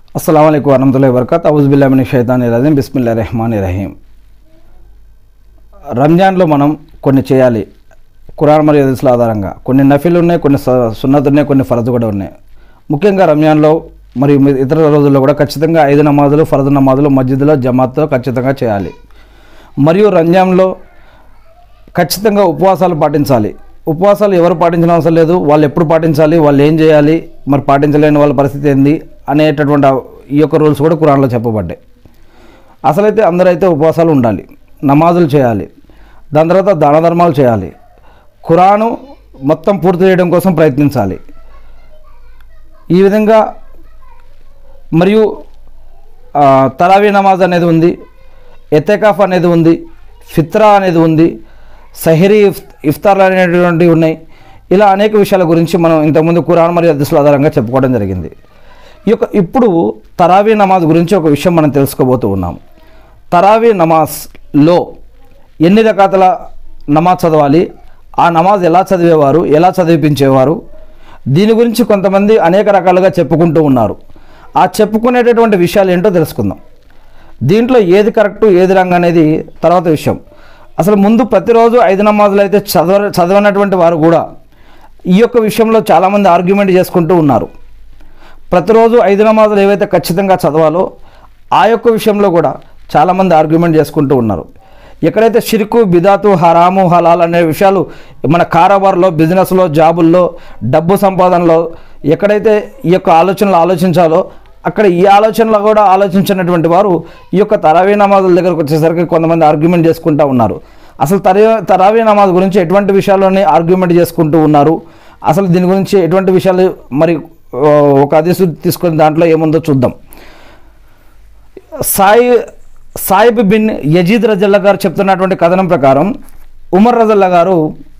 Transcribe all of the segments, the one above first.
అస్సలం అయికు వరహతుల్లా వరకత్ అవుజుబిల్లామిని షైతాని రజీం బిస్మిల్లా రెహమాన్ రహీం రంజాన్లో మనం కొన్ని చేయాలి ఖురాన్ మరియు హదీస్ల ఆధారంగా కొన్ని నఫీలు ఉన్నాయి కొన్ని స- సున్నతు ఉన్నాయి కొన్ని ఫరజు కూడా ఉన్నాయి ముఖ్యంగా రంజాన్లో మరియు మీ- ఇతర రోజుల్లో కూడా ఖచ్చితంగా ఐదు నమాజులు ఫరజు నమాజులు మస్జిద్లో జమాత్తో ఖచ్చితంగా చేయాలి మరియు రంజాన్లో ఖచ్చితంగా ఉపవాసాలు పాటించాలి ఉపవాసాలు ఎవరు పాటించిన అవసరం లేదు వాళ్ళు ఎప్పుడు పాటించాలి వాళ్ళు ఏం చేయాలి మరి పాటించలేని వాళ్ళ పరిస్థితి ఏంది అనేటటువంటి ఆ- ఈ యొక్క రూల్స్ కూడా కురాన్లో చెప్పబడ్డాయి అసలైతే అందరైతే ఉపవాసాలు ఉండాలి నమాజులు చేయాలి దాని తర్వాత దాన ధర్మాలు చేయాలి ఖురాను మొత్తం పూర్తి చేయడం కోసం ప్రయత్నించాలి ఈ విధంగా మరియు ఆ, తరావీ నమాజ్ అనేది ఉంది ఎతేకాఫ్ అనేది ఉంది ఫిత్రా అనేది ఉంది సహరీ ఇఫ్ ఇఫ్తార్లు అనేటువంటివి ఉన్నాయి ఇలా అనేక విషయాల గురించి మనం ఇంతకుముందు ఖురాన్ మరియు హదీసుల ఆధారంగా చెప్పుకోవడం జరిగింది ఈ యొక్క ఇప్పుడు తరావీ నమాజ్ గురించి ఒక విషయం మనం తెలుసుకోబోతూ ఉన్నాం తరావీ నమాజ్లో ఎన్ని రకాల నమాజ్ చదవాలి ఆ నమాజ్ ఎలా చదివేవారు ఎలా చదివిపించేవారు దీని గురించి కొంతమంది అనేక రకాలుగా చెప్పుకుంటూ ఉన్నారు ఆ చెప్పుకునేటటువంటి విషయాలు ఏంటో తెలుసుకుందాం దీంట్లో ఏది కరెక్టు ఏది రంగ్ అనేది తర్వాత విషయం అసలు ముందు ప్రతిరోజు ఐదు నమాజులు అయితే చదవ చదవనటువంటి వారు కూడా ఈ యొక్క విషయంలో చాలామంది ఆర్గ్యుమెంట్ చేసుకుంటూ ఉన్నారు ప్రతిరోజు ఐదు నమాజులు ఏవైతే ఖచ్చితంగా చదవాలో ఆ యొక్క విషయంలో కూడా చాలామంది ఆర్గ్యుమెంట్ చేసుకుంటూ ఉన్నారు ఎక్కడైతే షిర్కు బిదాతు హరాము హలాల్ అనే విషయాలు మన కారోబార్లో బిజినెస్లో జాబుల్లో డబ్బు సంపాదనలో ఎక్కడైతే ఈ యొక్క ఆలోచనలు ఆలోచించాలో అక్కడ ఈ ఆలోచనలో కూడా ఆలోచించినటువంటి వారు ఈ యొక్క తరావీ నమాజుల దగ్గరకు వచ్చేసరికి కొంతమంది ఆర్గ్యుమెంట్ చేసుకుంటూ ఉన్నారు అసలు తరే తరావీ నమాజ్ గురించి ఎటువంటి విషయాల్లోనే ఆర్గ్యుమెంట్ చేసుకుంటూ ఉన్నారు అసలు దీని గురించి ఎటువంటి విషయాలు మరి ఆ, ఒక అదిసు తీసుకుని దాంట్లో ఏముందో చూద్దాం సాయి సాయిబ్ బిన్ యజీద్ రజల్లా గారు చెప్తున్నటువంటి కథనం ప్రకారం ఉమర్ రజల్లా గారు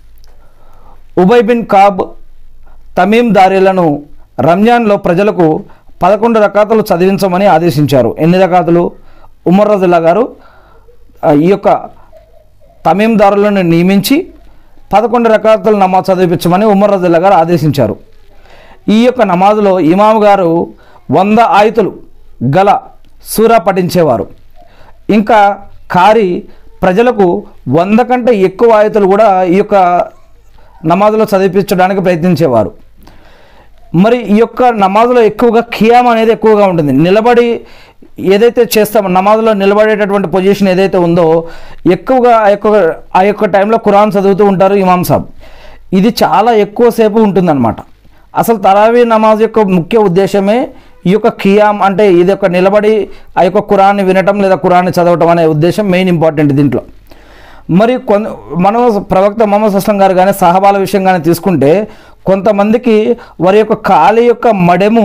ఉబై బిన్ కాబ్ తమీం దారీలను రంజాన్లో ప్రజలకు పదకొండు రకాతులు చదివించమని ఆదేశించారు ఎన్ని రకాతులు ఉమర్ రజల్లా గారు ఆ, ఈ యొక్క తమీందారులను నియమించి పదకొండు రకాతులు నమాజ్ చదివించమని ఉమర్ రజల్లా గారు ఆదేశించారు ఈ యొక్క నమాజులో ఇమాం గారు వంద ఆయుతులు గల సూరా పఠించేవారు ఇంకా కారి ప్రజలకు వంద కంటే ఎక్కువ ఆయుతులు కూడా ఈ యొక్క నమాజులో చదివించడానికి ప్రయత్నించేవారు మరి ఈ యొక్క నమాజులో ఎక్కువగా ఖియామ్ అనేది ఎక్కువగా ఉంటుంది నిలబడి ఏదైతే చేస్తామో నమాజులో నిలబడేటటువంటి పొజిషన్ ఏదైతే ఉందో ఎక్కువగా ఆ యొక్క ఆ యొక్క టైంలో ఖురాన్ చదువుతూ ఉంటారు ఇమాం సాబ్ ఇది చాలా ఎక్కువసేపు ఉంటుందన్నమాట అసలు తరావీ నమాజ్ యొక్క ముఖ్య ఉద్దేశమే ఈ యొక్క ఖియామ్ అంటే ఇది ఒక నిలబడి ఆ యొక్క ఖురాన్ని వినటం లేదా ఖురాన్ని చదవటం అనే ఉద్దేశం మెయిన్ ఇంపార్టెంట్ దీంట్లో మరి కొన్ మనం ప్రవక్త మొహమ్మద్ అస్లం గారు కానీ సహబాల విషయం కానీ తీసుకుంటే కొంతమందికి వారి యొక్క కాలి యొక్క మడెము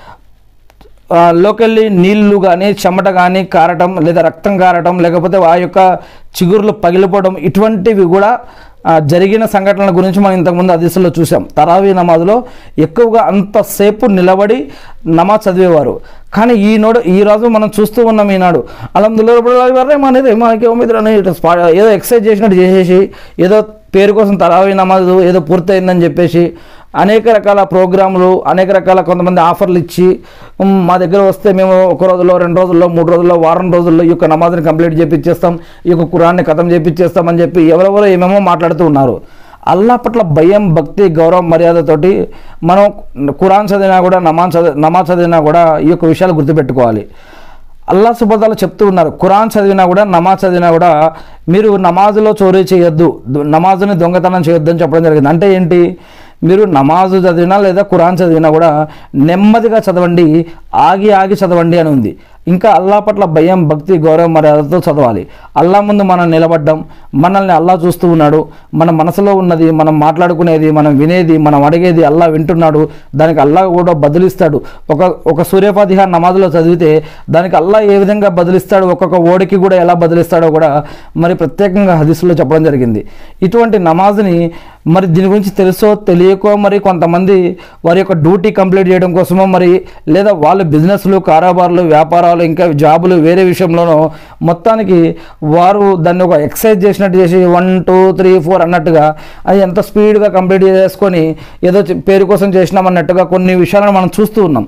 ఆ, లోకెళ్ళి నీళ్లు కానీ చెమట కానీ కారటం లేదా రక్తం కారటం లేకపోతే ఆ యొక్క చిగుర్లు పగిలిపోవడం ఇటువంటివి కూడా ఆ, జరిగిన సంఘటనల గురించి మనం ఇంతకుముందు అదిశలో చూసాం తరావీ నమాజ్లో ఎక్కువగా అంతసేపు నిలబడి నమాజ్ చదివేవారు కానీ ఈనాడు ఈ రోజు మనం చూస్తూ ఉన్నాం ఈనాడు అలందులో అనేది మనకి ఏమిద్రని ఏదో ఎక్సర్సైజ్ చేసినట్టు చేసేసి ఏదో పేరు కోసం తరావీ నమాజు ఏదో పూర్తయిందని చెప్పేసి అనేక రకాల ప్రోగ్రాములు అనేక రకాల కొంతమంది ఆఫర్లు ఇచ్చి "ఉమ్, మా దగ్గర వస్తే మేము ఒక రోజుల్లో రెండు రోజుల్లో మూడు రోజుల్లో వారం రోజుల్లో ఈ యొక్క నమాజ్ని కంప్లీట్ చేపించేస్తాం ఈ యొక్క కురాన్ని కథం చేపించేస్తాం అని చెప్పి ఎవరెవరో ఏమేమో మాట్లాడుతూ ఉన్నారు అల్లా పట్ల భయం భక్తి గౌరవం మర్యాదతోటి మనం కురాన్ చదివినా కూడా నమాజ్ చదివి నమాజ్ చదివినా కూడా ఈ యొక్క విషయాలు గుర్తుపెట్టుకోవాలి అల్లా సుబదాలు చెప్తూ ఉన్నారు ఖురాన్ చదివినా కూడా నమాజ్ చదివినా కూడా మీరు నమాజులో చోరీ చేయొద్దు దు- నమాజుని దొంగతనం చేయొద్దు అని చెప్పడం జరిగింది అంటే ఏంటి మీరు నమాజు చదివినా లేదా ఖురాన్ చదివినా కూడా నెమ్మదిగా చదవండి ఆగి ఆగి చదవండి అని ఉంది ఇంకా అల్లా పట్ల భయం భక్తి గౌరవం మర్యాదతో చదవాలి అల్లా ముందు మనం నిలబడ్డం మనల్ని అల్లా చూస్తూ ఉన్నాడు మన మనసులో ఉన్నది మనం మాట్లాడుకునేది మనం వినేది మనం అడిగేది అల్లా వింటున్నాడు దానికి అల్లా కూడా బదులిస్తాడు ఒక ఒక సూర్యఫాతిహా నమాజ్లో చదివితే దానికి అల్లా ఏ విధంగా బదులిస్తాడు ఒక్కొక్క ఓడికి కూడా ఎలా బదులిస్తాడో కూడా మరి ప్రత్యేకంగా హదీసులో చెప్పడం జరిగింది ఇటువంటి నమాజ్ని మరి దీని గురించి తెలుసో తెలియకో మరి కొంతమంది వారి యొక్క డ్యూటీ కంప్లీట్ చేయడం కోసమో మరి లేదా వాళ్ళ బిజినెస్లు కారోబార్లు వ్యాపారాలు ఇంకా జాబులు వేరే విషయంలోనో మొత్తానికి వారు దాన్ని ఒక ఎక్సర్సైజ్ చేసినట్టు చేసి వన్ టూ త్రీ ఫోర్ అన్నట్టుగా అది ఎంత స్పీడ్గా కంప్లీట్ చేసుకొని ఏదో చి- పేరు కోసం చేసినామన్నట్టుగా కొన్ని విషయాలను మనం చూస్తూ ఉన్నాం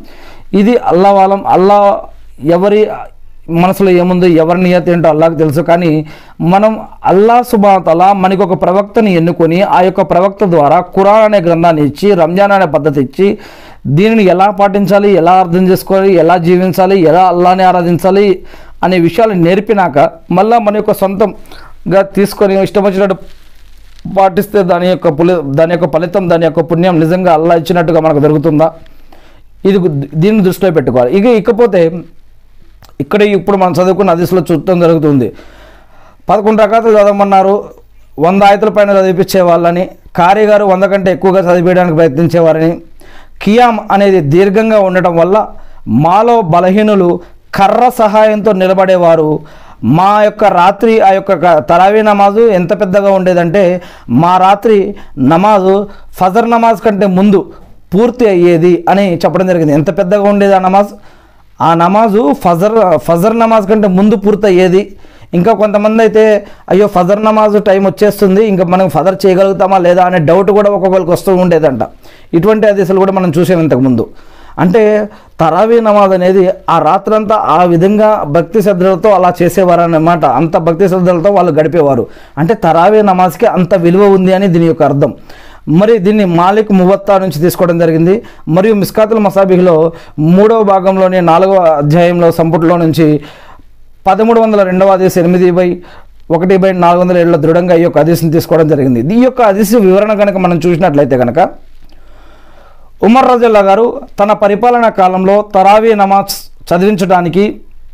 ఇది అల్లా వాళ్ళం అల్లా ఎవరి మనసులో ఏముందో ఎవరి నియత ఏంటో అల్లాకి తెలుసు కానీ మనం అల్లా సుబాతల మనకి ఒక ప్రవక్తని ఎన్నుకొని ఆ యొక్క ప్రవక్త ద్వారా ఖురాన్ అనే గ్రంథాన్ని ఇచ్చి రంజాన్ అనే పద్ధతి ఇచ్చి దీనిని ఎలా పాటించాలి ఎలా అర్థం చేసుకోవాలి ఎలా జీవించాలి ఎలా అల్లాని ఆరాధించాలి అనే విషయాలు నేర్పినాక మళ్ళీ మన యొక్క సొంతంగా తీసుకొని ఇష్టం వచ్చినట్టు పాటిస్తే దాని యొక్క పులి దాని యొక్క ఫలితం దాని యొక్క పుణ్యం నిజంగా అల్లా ఇచ్చినట్టుగా మనకు దొరుకుతుందా ఇది గు- దీన్ని దృష్టిలో పెట్టుకోవాలి ఇక ఇకపోతే ఇక్కడ ఇప్పుడు మనం చదువుకున్న హదీస్లో చూడటం జరుగుతుంది పదకొండు రకాలు చదవమన్నారు వంద ఆయతుల పైన చదివించే వాళ్ళని కారీ గారు వంద కంటే ఎక్కువగా చదివించడానికి ప్రయత్నించేవారని కియామ్ అనేది దీర్ఘంగా ఉండటం వల్ల మాలో బలహీనులు కర్ర సహాయంతో నిలబడేవారు మా యొక్క రాత్రి ఆ యొక్క క- తరావీ నమాజు ఎంత పెద్దగా ఉండేదంటే మా రాత్రి నమాజు ఫజర్ నమాజ్ కంటే ముందు పూర్తి అయ్యేది అని చెప్పడం జరిగింది ఎంత పెద్దగా ఉండేది ఆ నమాజ్ ఆ నమాజు ఫజర్ ఫజర్ నమాజ్ కంటే ముందు పూర్తయ్యేది ఇంకా కొంతమంది అయితే అయ్యో ఫజర్ నమాజ్ టైం వచ్చేస్తుంది ఇంకా మనం ఫజర్ చేయగలుగుతామా లేదా అనే డౌట్ కూడా ఒక్కొక్కరికి వస్తూ ఉండేదంట ఇటువంటి హదీసులు కూడా మనం చూసాం ఇంతకుముందు అంటే తరావీ నమాజ్ అనేది ఆ రాత్రంతా ఆ విధంగా భక్తి శ్రద్ధలతో అలా చేసేవారు అన్నమాట అంత భక్తి శ్రద్ధలతో వాళ్ళు గడిపేవారు అంటే తరావీ నమాజ్కి అంత విలువ ఉంది అని దీని యొక్క అర్థం మరి దీన్ని మాలిక్ మువత్తా నుంచి తీసుకోవడం జరిగింది మరియు మిస్కాతుల్ మసాబిహ్లో మూడవ భాగంలోని నాలుగవ అధ్యాయంలో సంపుటిలో నుంచి పదమూడు వందల రెండవ ఆదేశం ఎనిమిది బై ఒకటి బై నాలుగు వందల ఏళ్ళ దృఢంగా ఈ యొక్క ఆదేశం తీసుకోవడం జరిగింది ఈ యొక్క ఆదేశ వివరణ కనుక మనం చూసినట్లయితే కనుక ఉమర్ రజల్లా గారు తన పరిపాలనా కాలంలో తరావీ నమాజ్ చదివించడానికి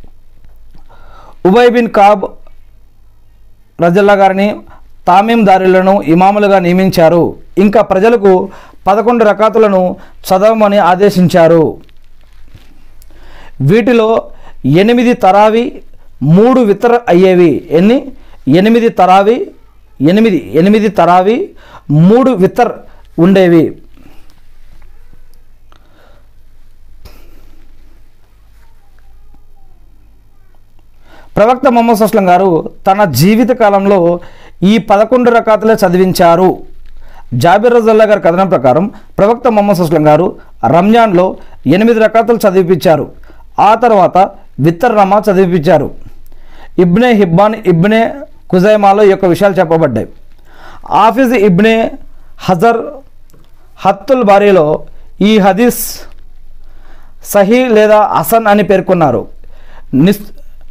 ఉబయ్ బిన్ కాబ్ రజల్లా గారిని తామీందారులను ఇమాములుగా నియమించారు ఇంకా ప్రజలకు పదకొండు రకాతులను చదవమని ఆదేశించారు వీటిలో ఎనిమిది తరావి మూడు వితర అయ్యేవి ఎన్ని ఎనిమిది తరావి ఎనిమిది ఎనిమిది తరావి మూడు వితర్ ఉండేవి ప్రవక్త మొహమ్మద్ అస్లం గారు తన జీవిత కాలంలో ఈ పదకొండు రకాతులే చదివించారు జాబిర్ రజల్లా గారి కథనం ప్రకారం ప్రవక్త మొహమ్మద్ అస్లం గారు రంజాన్లో ఎనిమిది రకాతులు చదివిపించారు ఆ తర్వాత విత్తర్ నమా చదివిపించారు ఇబ్నే హిబ్బాన్ ఇబ్నే కుజైమాలో ఈ యొక్క విషయాలు చెప్పబడ్డాయి ఆఫీజ్ ఇబ్నే హజర్ హత్తుల్ బారీలో ఈ హదీస్ సహీ లేదా హసన్ అని పేర్కొన్నారు నిస్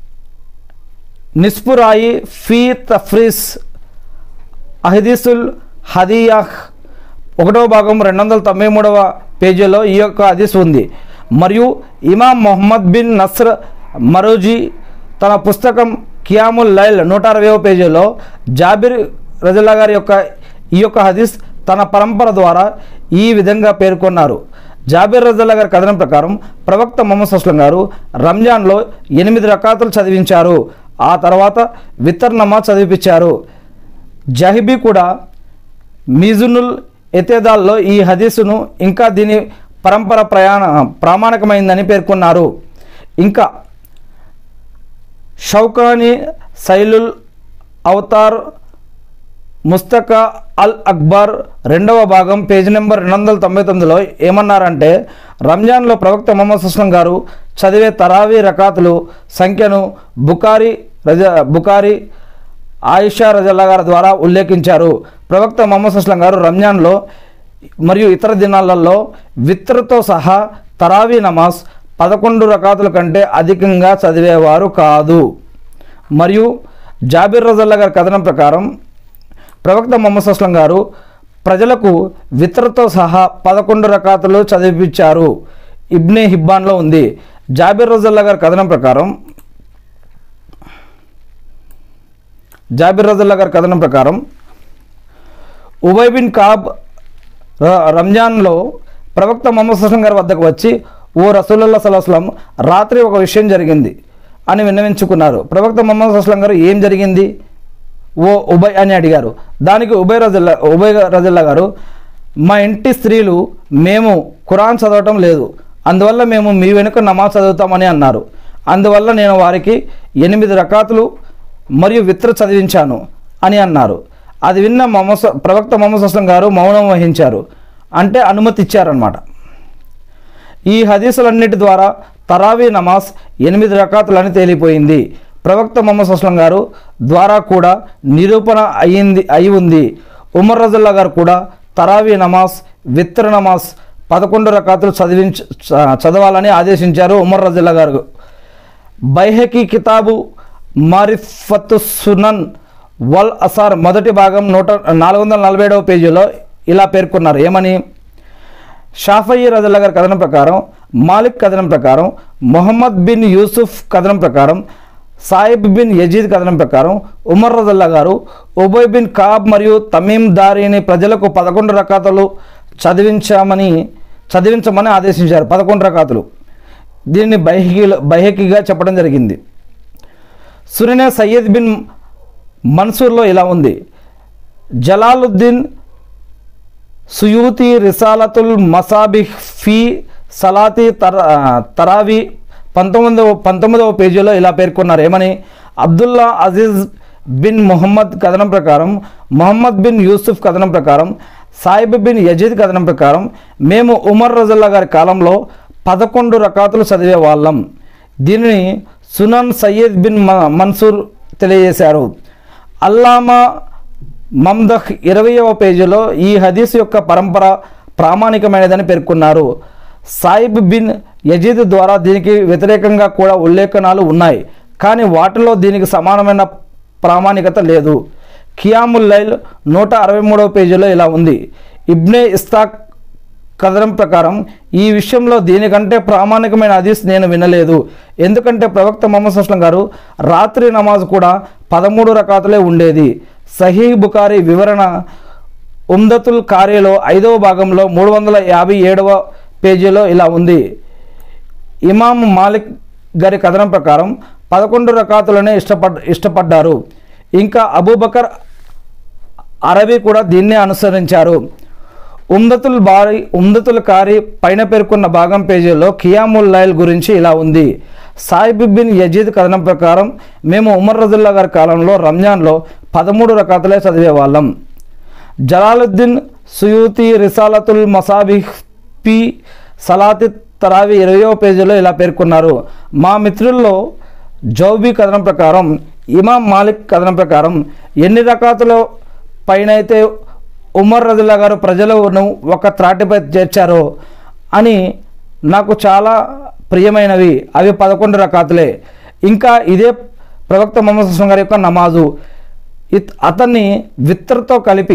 నిస్పురాయి ఫీ తఫ్రీస్ అహదీసుల్ హదియాహ్ ఒకటవ భాగం రెండు వందల తొంభై మూడవ పేజీలో ఈ యొక్క హదీస్ ఉంది మరియు ఇమాం మొహమ్మద్ బిన్ నస్ర్ మరోజీ తన పుస్తకం కియాముల్ లైల్ నూట అరవైవ పేజీలో జాబిర్ రజల్లా గారి యొక్క ఈ యొక్క హదీస్ తన పరంపర ద్వారా ఈ విధంగా పేర్కొన్నారు జాబిర్ రజల్లా గారి కథనం ప్రకారం ప్రవక్త మొహమ్మద్ అస్లం గారు రంజాన్లో ఎనిమిది రకాతులు చదివించారు ఆ తర్వాత వితర్ నమాజ్ చదివిపించారు జహిబీ కూడా మిజునుల్ ఎతేదాల్లో ఈ హదీసును ఇంకా దీని పరంపర ప్రయాణ ప్రామాణికమైందని పేర్కొన్నారు ఇంకా షౌకాని సైలుల్ అవతార్ ముస్తకా అల్ అక్బర్ రెండవ భాగం పేజీ నెంబర్ రెండు వందల తొంభై తొమ్మిదిలో ఏమన్నారంటే రంజాన్లో ప్రవక్త మొహమ్మద్ సుస్లం గారు చదివే తరావీ రకాతులు సంఖ్యను బుకారి రజ బుకారి ఆయిషా రజల్లా గారి ద్వారా ఉల్లేఖించారు ప్రవక్త మొహమ్మద్ సుస్లం గారు రంజాన్లో మరియు ఇతర దినాలలో విత్రతో సహా తరావీ నమాజ్ పదకొండు రకాతుల కంటే అధికంగా చదివేవారు కాదు మరియు జాబిర్ రజల్లా గారి కథనం ప్రకారం ప్రవక్త మొహమ్మద్ అస్లం గారు ప్రజలకు విత్రతో సహా పదకొండు రకాతులు చదివించారు ఇబ్నే హిబ్బాన్లో ఉంది జాబిర్ రజల్లా గారి కథనం ప్రకారం జాబిర్ రజల్లా గారి కథనం ప్రకారం ఉబయ్ బిన్ కాబ్ ర- రంజాన్లో ప్రవక్త మొహమ్మద్ సుస్లం గారి వద్దకు వచ్చి ఓ రసూలుల్లా సలాహస్లం రాత్రి ఒక విషయం జరిగింది అని విన్నవించుకున్నారు ప్రవక్త మొహమ్మద్ సుస్లం గారు ఏం జరిగింది ఓ ఉబయ్ అని అడిగారు దానికి ఉబయ్ రజల్లా ఉబయ్ రజల్లా గారు మా ఇంటి స్త్రీలు మేము ఖురాన్ చదవటం లేదు అందువల్ల మేము మీ వెనుక నమాజ్ చదువుతామని అన్నారు అందువల్ల నేను వారికి ఎనిమిది రకాతులు మరియు విత్ర చదివించాను అని అన్నారు అది విన్న మొహమ్మద్ స- ప్రవక్త మొహమ్మద్ అస్లం గారు మౌనం వహించారు అంటే అనుమతి ఇచ్చారనమాట ఈ హదీసులన్నిటి ద్వారా తరావీ నమాజ్ ఎనిమిది రకాతులని తేలిపోయింది ప్రవక్త మొహమ్మద్ అస్లం గారు ద్వారా కూడా నిరూపణ అయ్యింది అయి ఉంది ఉమర్ రజల్లా గారు కూడా తరావీ నమాజ్ విత్ర నమాజ్ పదకొండు రకాతులు చదివించ చ- చదవాలని ఆదేశించారు ఉమర్ రజల్లా గారు బైహకి కితాబు మారిఫత్ సునన్ వల్ అసార్ మొదటి భాగం నూట నాలుగు వందల నలభై ఏడవ పేజీలో ఇలా పేర్కొన్నారు ఏమని షాఫయి రజల్లా గారి కథనం ప్రకారం మాలిక్ కథనం ప్రకారం మొహమ్మద్ బిన్ యూసుఫ్ కథనం ప్రకారం సాయిబ్ బిన్ యజీద్ కథనం ప్రకారం ఉమర్ రజల్లా గారు ఉబయ్ బిన్ కాబ్ మరియు తమీం దారిని ప్రజలకు పదకొండు రకాతులు చదివించామని చదివించమని ఆదేశించారు పదకొండు రకాతులు దీన్ని బైహకి బైహకిగా చెప్పడం జరిగింది సురినే సయ్యద్ బిన్ మన్సూర్లో ఇలా ఉంది జలాలుద్దీన్ సుయూతి రిసాలతుల్ మసాబిహ్ ఫీ సలాతి తర తరావి పంతొమ్మిదవ పంతొమ్మిదవ పేజీలో ఇలా పేర్కొన్నారు ఏమని అబ్దుల్లా అజీజ్ బిన్ మొహమ్మద్ కథనం ప్రకారం మొహమ్మద్ బిన్ యూసుఫ్ కథనం ప్రకారం సాయిబ్ బిన్ యజీద్ కథనం ప్రకారం మేము ఉమర్ రజల్లా గారి కాలంలో పదకొండు రకాతులు చదివే వాళ్ళం దీనిని సునన్ సయ్యద్ బిన్ మ- మన్సూర్ తెలియజేశారు అల్లామా మమ్దహ్ ఇరవయవ పేజీలో ఈ హదీస్ యొక్క పరంపర ప్రామాణికమైనదని పేర్కొన్నారు సాయిబ్ బిన్ యజీద్ ద్వారా దీనికి వ్యతిరేకంగా కూడా ఉల్లేఖనాలు ఉన్నాయి కానీ వాటిలో దీనికి సమానమైన ప్రామాణికత లేదు ఖియాముల్ లైల్ నూట అరవై మూడవ పేజీలో ఇలా ఉంది ఇబ్నే ఇస్తాక్ కథనం ప్రకారం ఈ విషయంలో దీనికంటే ప్రామాణికమైన హదీస్ నేను వినలేదు ఎందుకంటే ప్రవక్త మొహమ్మద్ అస్లం గారు రాత్రి నమాజ్ కూడా పదమూడు రకాతులే ఉండేది సహీహ్ బుకారి వివరణ ఉమ్దతుల్ కారీలో ఐదవ భాగంలో మూడు వందల యాభై ఏడవ పేజీలో ఇలా ఉంది ఇమాం మాలిక్ గారి కథనం ప్రకారం పదకొండు రకాతులనే ఇష్టపడ్ ఇష్టపడ్డారు ఇంకా అబూబకర్ అరబీ కూడా దీన్నే అనుసరించారు ఉమ్దతుల్ బారి ఉమ్దతుల్ కారి పైన పేర్కొన్న భాగం పేజీలో ఖియాముల్ లైల్ గురించి ఇలా ఉంది సాయిబ్ బిన్ యజీద్ కథనం ప్రకారం మేము ఉమర్ రజుల్లా గారి కాలంలో రంజాన్లో పదమూడు రకాతులే చదివేవాళ్ళం జలాలుద్దీన్ సుయూతి రిసాలతుల్ మసాబిహ్ పి సలాతి తరావి ఇరవయో పేజీలో ఇలా పేర్కొన్నారు మా మిత్రుల్లో జౌబీ కథనం ప్రకారం ఇమాం మాలిక్ కథనం ప్రకారం ఎన్ని రకాతుల పైనైతే ఉమర్ రజుల్లా గారు ప్రజలను ఒక త్రాటిపై చేర్చారో అని నాకు చాలా ప్రియమైనవి అవి పదకొండు రకాతులే ఇంకా ఇదే ప్రవక్త మొహమ్మద్ సుస్లం గారి యొక్క నమాజు ఇత్ అతన్ని విత్రతో కలిపి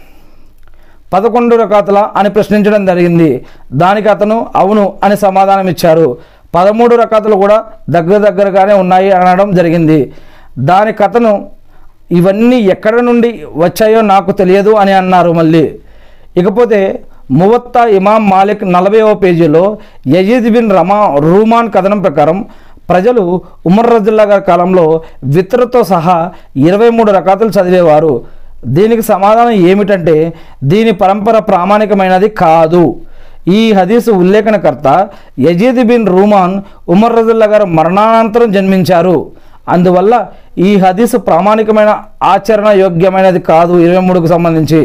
పదకొండు రకాతుల అని ప్రశ్నించడం జరిగింది దానికి అతను అవును అని సమాధానం ఇచ్చారు పదమూడు రకాతులు కూడా దగ్గర దగ్గరగానే ఉన్నాయి అనడం జరిగింది దానికి అతను ఇవన్నీ ఎక్కడ నుండి వచ్చాయో నాకు తెలియదు అని అన్నారు మళ్ళీ ఇకపోతే మువత్తా ఇమాం మాలిక్ నలభైవ పేజీలో యజీద్ బిన్ రమా రూమాన్ కథనం ప్రకారం ప్రజలు ఉమర్ రజుల్లా గారి కాలంలో విత్రతో సహా ఇరవై మూడు రకాతులు చదివేవారు దీనికి సమాధానం ఏమిటంటే దీని పరంపర ప్రామాణికమైనది కాదు ఈ హదీసు ఉల్లేఖనకర్త యజీద్ బిన్ రూమాన్ ఉమర్ రజుల్లా గారు మరణానంతరం జన్మించారు అందువల్ల ఈ హదీసు ప్రామాణికమైన ఆచరణ యోగ్యమైనది కాదు ఇరవై మూడుకు సంబంధించి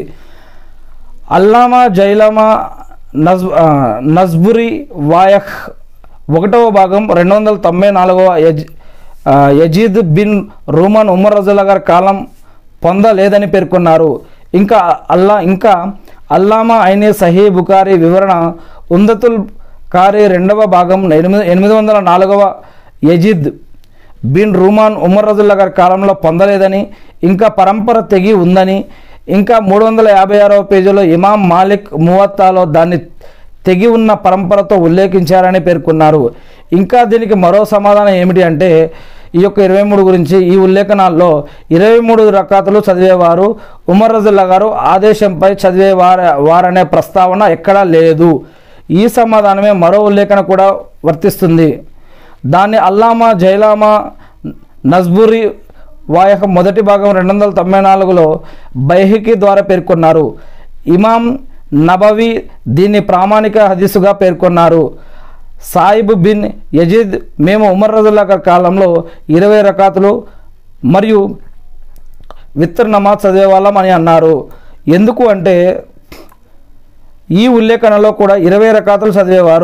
అల్లామా జైలామా నజ్ ఆ, నజ్బురి వాయహ్ ఒకటవ భాగం రెండు వందల తొంభై నాలుగవ యజ్ ఆ, యజీద్ బిన్ రూమాన్ ఉమర్ రజుల్లా గారి కాలం పొందలేదని పేర్కొన్నారు ఇంకా అల్లా ఇంకా అల్లామా అయినే సహీ బుకారి వివరణ ఉందతుల్ కారి రెండవ భాగం ఎనిమిది ఎనిమిది వందల నాలుగవ యజీద్ బిన్ రూమాన్ ఉమర్ రజుల్లా గారి కాలంలో పొందలేదని ఇంకా పరంపర తెగి ఉందని ఇంకా మూడు వందల యాభై ఆరవ పేజీలో ఇమాం మాలిక్ మువత్తాలో దాన్ని తెగి ఉన్న పరంపరతో ఉల్లేఖించారని పేర్కొన్నారు ఇంకా దీనికి మరో సమాధానం ఏమిటి అంటే ఈ యొక్క ఇరవై మూడు గురించి ఈ ఉల్లేఖనాల్లో ఇరవై మూడు రకాతులు చదివేవారు ఉమర్ రజుల్లా గారు ఆదేశంపై చదివే వార వారనే ప్రస్తావన ఎక్కడా లేదు ఈ సమాధానమే మరో ఉల్లేఖన కూడా వర్తిస్తుంది దాన్ని అల్లామా జైలామా నజ్బురి వాయక మొదటి భాగం రెండు వందల తొంభై నాలుగులో బైహికి ద్వారా పేర్కొన్నారు ఇమాం నబవి దీన్ని ప్రామాణిక హదీసుగా పేర్కొన్నారు సాయిబ్ బిన్ యజీద్ మేము ఉమర్ రజుల్లా గారి కాలంలో ఇరవై రకాతులు మరియు విత్ర నమాజ్ చదివేవాళ్ళం అని అన్నారు ఎందుకు అంటే ఈ ఉల్లేఖనలో కూడా ఇరవై రకాతులు చదివేవారు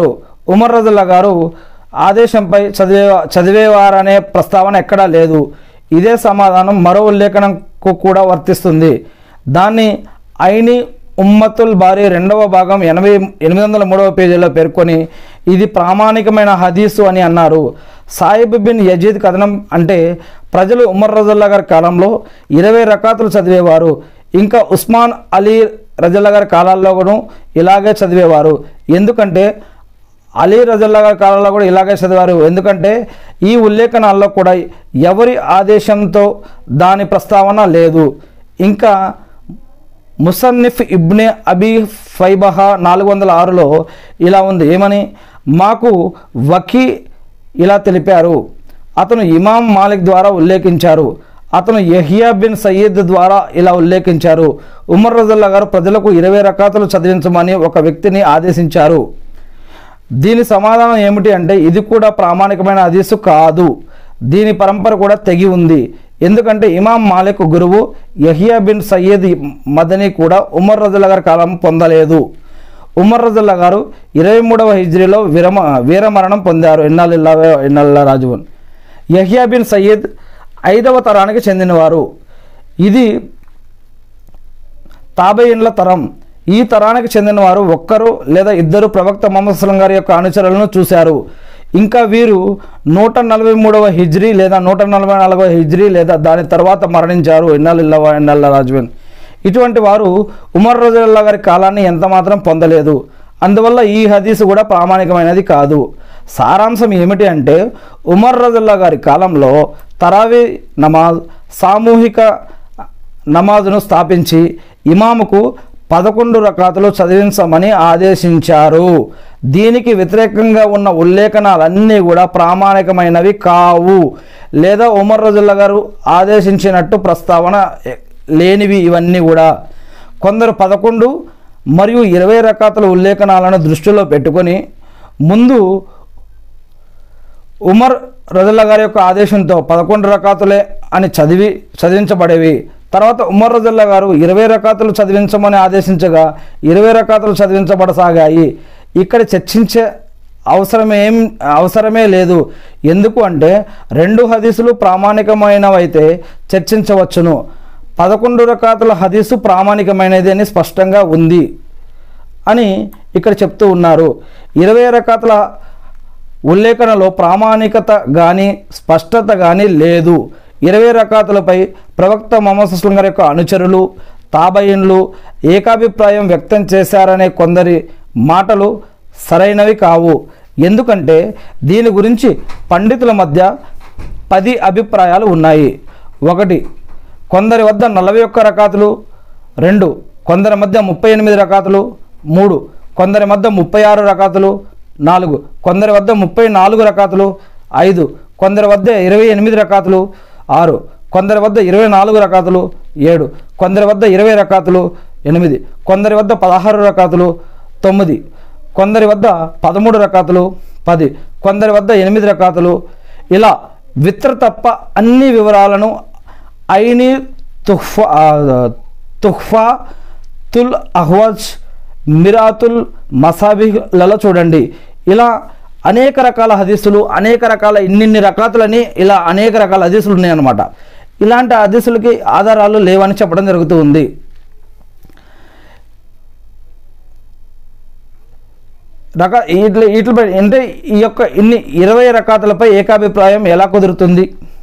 ఉమర్ రజుల్లా గారు ఆదేశంపై చదివే చదివేవారనే ప్రస్తావన ఎక్కడా లేదు ఇదే సమాధానం మరో ఉల్లేఖనంకు కూడా వర్తిస్తుంది దాన్ని ఐని ఉమ్మతుల్ బారి రెండవ భాగం ఎనభై ఎనిమిది వందల మూడవ పేజీలో పేర్కొని ఇది ప్రామాణికమైన హదీసు అని అన్నారు సాయిబ్ బిన్ యజీద్ కథనం అంటే ప్రజలు ఉమర్ రజల్లా గారి కాలంలో ఇరవై రకాతులు చదివేవారు ఇంకా ఉస్మాన్ అలీ రజల్లా గారి కాలాల్లో కూడా ఇలాగే చదివేవారు ఎందుకంటే అలీ రజల్లా గారి కాలంలో కూడా ఇలాగే చదివారు ఎందుకంటే ఈ ఉల్లేఖనాల్లో కూడా ఎవరి ఆదేశంతో దాని ప్రస్తావన లేదు ఇంకా ముసన్నిఫ్ ఇబ్నే అబీ ఫైబహ నాలుగు వందల ఆరులో ఇలా ఉంది ఏమని మాకు వకీ ఇలా తెలిపారు అతను ఇమాం మాలిక్ ద్వారా ఉల్లేఖించారు అతను యహియా బిన్ సయ్యద్ ద్వారా ఇలా ఉల్లేఖించారు ఉమర్ రజల్లా గారు ప్రజలకు ఇరవై రకాతులు చదివించమని ఒక వ్యక్తిని ఆదేశించారు దీని సమాధానం ఏమిటి అంటే ఇది కూడా ప్రామాణికమైన హదీసు కాదు దీని పరంపర కూడా తెగి ఉంది ఎందుకంటే ఇమాం మాలిక్ గురువు యహియా బిన్ సయ్యద్ మదనీ కూడా ఉమర్ రజుల్లా గారి కాలం పొందలేదు ఉమర్ రజుల్లా గారు ఇరవై మూడవ హిజ్రీలో విరమ వీరమరణం పొందారు ఎన్నాళ్ళ ఎన్నాళ్ళ రాజువన్ యహియా బిన్ సయ్యద్ ఐదవ తరానికి చెందినవారు ఇది తాబేయిన్ల తరం ఈ తరానికి చెందిన వారు ఒక్కరు లేదా ఇద్దరు ప్రవక్త మొహమ్మద్ అస్లం గారి యొక్క అనుచరులను చూశారు ఇంకా వీరు నూట నలభై మూడవ హిజ్రీ లేదా నూట నలభై నాలుగవ హిజ్రీ లేదా దాని తర్వాత మరణించారు ఎన్నాళ్ళ ఎన్నాళ్ళ రాజువన్ ఇటువంటి వారు ఉమర్ రోజుల్లా గారి కాలాన్ని ఎంత మాత్రం పొందలేదు అందువల్ల ఈ హదీసు కూడా ప్రామాణికమైనది కాదు సారాంశం ఏమిటి అంటే ఉమర్ రజుల్లా గారి కాలంలో తరావీ నమాజ్ సామూహిక నమాజును స్థాపించి ఇమాముకు పదకొండు రకాతులు చదివించమని ఆదేశించారు దీనికి వ్యతిరేకంగా ఉన్న ఉల్లేఖనాలన్నీ కూడా ప్రామాణికమైనవి కావు లేదా ఉమర్ రజుల్లా గారు ఆదేశించినట్టు ప్రస్తావన లేనివి ఇవన్నీ కూడా కొందరు పదకొండు మరియు ఇరవై రకాతుల ఉల్లేఖనాలను దృష్టిలో పెట్టుకొని ముందు ఉమర్ రజుల్లా గారి యొక్క ఆదేశంతో పదకొండు రకాతులే అని చదివి చదివించబడేవి తర్వాత ఉమర్ రజుల్లా గారు ఇరవై రకాతులు చదివించమని ఆదేశించగా ఇరవై రకాతులు చదివించబడసాగాయి ఇక్కడ చర్చించే అవసరమేం అవసరమే లేదు ఎందుకు అంటే రెండు హదీసులు ప్రామాణికమైనవైతే చర్చించవచ్చును పదకొండు రకాతుల హదీసు ప్రామాణికమైనది అని స్పష్టంగా ఉంది అని ఇక్కడ చెప్తూ ఉన్నారు ఇరవై రకాతుల ఉల్లేఖనలో ప్రామాణికత కానీ స్పష్టత కానీ లేదు ఇరవై రకాతులపై ప్రవక్త మొహమ్మద్ సుస్లం గారి యొక్క అనుచరులు తాబయిన్లు ఏకాభిప్రాయం వ్యక్తం చేశారనే కొందరి మాటలు సరైనవి కావు ఎందుకంటే దీని గురించి పండితుల మధ్య పది అభిప్రాయాలు ఉన్నాయి ఒకటి కొందరి వద్ద నలభై ఒక్క రకాతులు రెండు కొందరి మధ్య ముప్పై ఎనిమిది రకాతులు మూడు కొందరి మధ్య ముప్పై ఆరు రకాతులు నాలుగు కొందరి వద్ద ముప్పై నాలుగు రకాతులు ఐదు కొందరి వద్ద ఇరవై ఎనిమిది రకాతులు ఆరు కొందరి వద్ద ఇరవై నాలుగు రకాతులు ఏడు కొందరి వద్ద ఇరవై రకాతులు ఎనిమిది కొందరి వద్ద పదహారు రకాతులు తొమ్మిది కొందరి వద్ద పదమూడు రకాతులు పది కొందరి వద్ద ఎనిమిది రకాతులు ఇలా విత్ర తప్ప అన్ని వివరాలను ఐని తుహ్ఫా తుహ్ఫా తుల్ అహ్వజ్ మిరాతుల్ మసాబిలలో చూడండి ఇలా అనేక రకాల హదీసులు అనేక రకాల ఇన్నిన్ని రకాతులని ఇలా అనేక రకాల హదీసులు ఉన్నాయన్నమాట ఇలాంటి హదీసులకి ఆధారాలు లేవని చెప్పడం జరుగుతూ ఉంది రక వీటి వీటిపై అంటే ఈ యొక్క ఇన్ని ఇరవై రకాతులపై ఏకాభిప్రాయం ఎలా కుదురుతుంది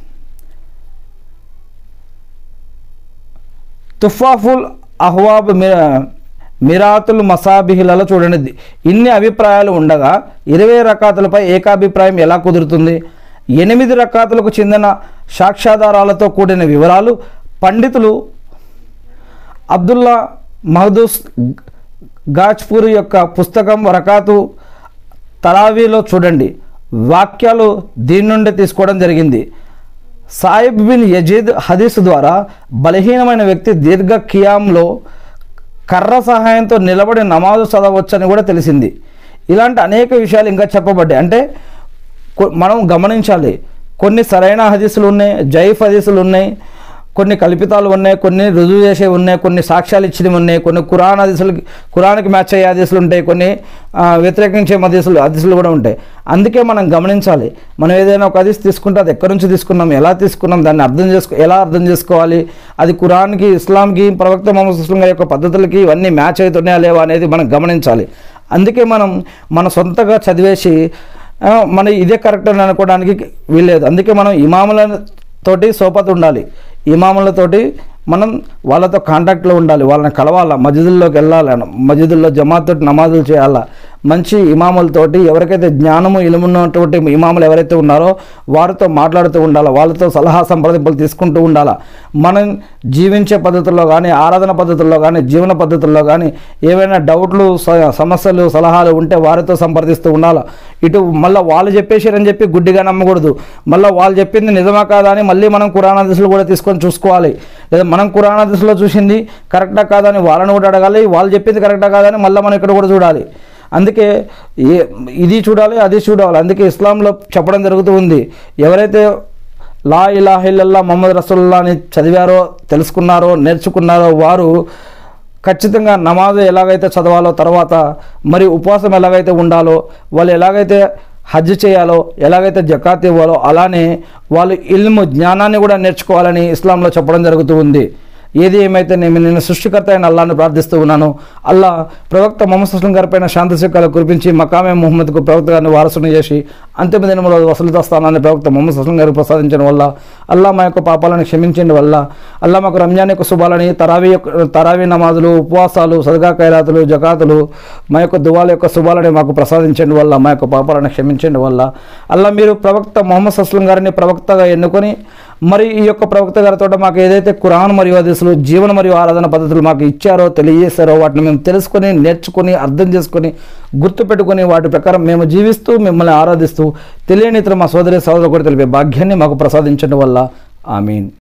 తుఫాఫుల్ అహ్వాబ్ మిరా మిరాతుల్ మసాబిహిలలో చూడండి ఇన్ని అభిప్రాయాలు ఉండగా ఇరవై రకాతులపై ఏకాభిప్రాయం ఎలా కుదురుతుంది ఎనిమిది రకాతులకు చెందిన సాక్ష్యాధారాలతో కూడిన వివరాలు పండితులు అబ్దుల్లా మహదూస్ గాజ్పూర్ యొక్క పుస్తకం రకాతు తరావీలో చూడండి వాక్యాలు దీని నుండి తీసుకోవడం జరిగింది సాయిబ్ బిన్ యజీద్ హదీస్ ద్వారా బలహీనమైన వ్యక్తి దీర్ఘ కియాంలో కర్ర సహాయంతో నిలబడి నమాజు చదవచ్చని కూడా తెలిసింది ఇలాంటి అనేక విషయాలు ఇంకా చెప్పబడ్డాయి అంటే కొ- మనం గమనించాలి కొన్ని సరైన హదీసులు ఉన్నాయి జైఫ్ హదీసులు ఉన్నాయి కొన్ని కల్పితాలు ఉన్నాయి కొన్ని రుజువు చేసేవి ఉన్నాయి కొన్ని సాక్ష్యాలు ఇచ్చినవి ఉన్నాయి కొన్ని కురాన్ హదీసులు కురాన్కి మ్యాచ్ అయ్యే హదీసులు ఉంటాయి కొన్ని ఆ, వ్యతిరేకించే హదీసులు హదీసులు కూడా ఉంటాయి అందుకే మనం గమనించాలి మనం ఏదైనా ఒక హదీస్ తీసుకుంటే అది ఎక్కడి నుంచి తీసుకున్నాం ఎలా తీసుకున్నాం దాన్ని అర్థం చేసుకో ఎలా అర్థం చేసుకోవాలి అది కురాన్కి ఇస్లాంకి ప్రవక్త మొహమ్మద్ సుస్లం గారి యొక్క పద్ధతులకి ఇవన్నీ మ్యాచ్ అవుతున్నాయా లేవా అనేది మనం గమనించాలి అందుకే మనం మన సొంతగా చదివేసి ఆ, మన ఇదే కరెక్ట్ అని అనుకోవడానికి వీల్లేదు అందుకే మనం ఇమాముల తోటి సోపతి ఉండాలి ఇమాములతోటి మనం వాళ్ళతో కాంటాక్ట్లో ఉండాలి వాళ్ళని కలవాలా మస్జిదుల్లోకి వెళ్ళాలి మస్జిదుల్లో జమాత్ తోటి నమాజులు చేయాలా మంచి ఇమాములతోటి ఎవరికైతే జ్ఞానము ఇలుమున్నటువంటి ఇమాములు ఎవరైతే ఉన్నారో వారితో మాట్లాడుతూ ఉండాలి వాళ్ళతో సలహా సంప్రదింపులు తీసుకుంటూ ఉండాలా మనం జీవించే పద్ధతుల్లో కానీ ఆరాధన పద్ధతుల్లో కానీ జీవన పద్ధతుల్లో కానీ ఏవైనా డౌట్లు స- సమస్యలు సలహాలు ఉంటే వారితో సంప్రదిస్తూ ఉండాలి ఇటు మళ్ళీ వాళ్ళు చెప్పేసారని చెప్పి గుడ్డిగా నమ్మకూడదు మళ్ళీ వాళ్ళు చెప్పింది నిజమా కాదా అని మళ్ళీ మనం కురాణ దిశలు కూడా తీసుకొని చూసుకోవాలి లేదా మనం కురాణ దిశలో చూసింది కరెక్టా కాదా అని వాళ్ళని కూడా అడగాలి వాళ్ళు చెప్పింది కరెక్టా కాదా అని మళ్ళీ మనం ఇక్కడ కూడా చూడాలి అందుకే ఏ ఇది చూడాలి అది చూడాలి అందుకే ఇస్లాంలో చెప్పడం జరుగుతూ ఉంది ఎవరైతే లా ఇలాహిల్లల్లా మొహమ్మద్ రసూల్లా అని చదివారో తెలుసుకున్నారో నేర్చుకున్నారో వారు ఖచ్చితంగా నమాజ్ ఎలాగైతే చదవాలో తర్వాత మరి ఉపవాసం ఎలాగైతే ఉండాలో వాళ్ళు ఎలాగైతే హజ్ చేయాలో ఎలాగైతే జకాత్ ఇవ్వాలో అలానే వాళ్ళు ఇల్ము జ్ఞానాన్ని కూడా నేర్చుకోవాలని ఇస్లాంలో చెప్పడం జరుగుతూ ఉంది ఏది ఏమైతే నేను నేను సృష్టికర్త అయిన అల్లాను ప్రార్థిస్తూ ఉన్నాను అల్లా ప్రవక్త మొహమ్మద్ సుస్లం గారిపైన శాంతి శిఖాలు కురిపించి మకామే ముహమ్మద్కు ప్రవక్త గారిని వారసుని చేసి అంతిమ దినంలో వసలిత స్థానాన్ని ప్రవక్త మొహమ్మద్ సుస్లం గారికి ప్రసాదించడం వల్ల అల్లా మా యొక్క పాపాలను క్షమించండి వల్ల అల్లా మాకు రంజాన్ యొక్క శుభాలని తరావీ యొక్క తరావీ నమాజులు ఉపవాసాలు సదగా ఖైరాతులు జకాతులు మా యొక్క దువాల యొక్క శుభాలని మాకు ప్రసాదించండి వల్ల మా యొక్క పాపాలను క్షమించండి వల్ల అల్లా మీరు ప్రవక్త మొహమ్మద్ సుస్లం గారిని ప్రవక్తగా ఎన్నుకొని మరి ఈ యొక్క ప్రవక్త గారితో మాకు ఏదైతే కురాన్ మరియు హదీసులు జీవన మరియు ఆరాధన పద్ధతులు మాకు ఇచ్చారో తెలియజేశారో వాటిని మేము తెలుసుకొని నేర్చుకొని అర్థం చేసుకొని గుర్తుపెట్టుకొని వాటి ప్రకారం మేము జీవిస్తూ మిమ్మల్ని ఆరాధిస్తూ తెలియని ఇతర మా సోదరి సోదరు కూడా తెలిపే భాగ్యాన్ని మాకు ప్రసాదించడం వల్ల ఆమీన్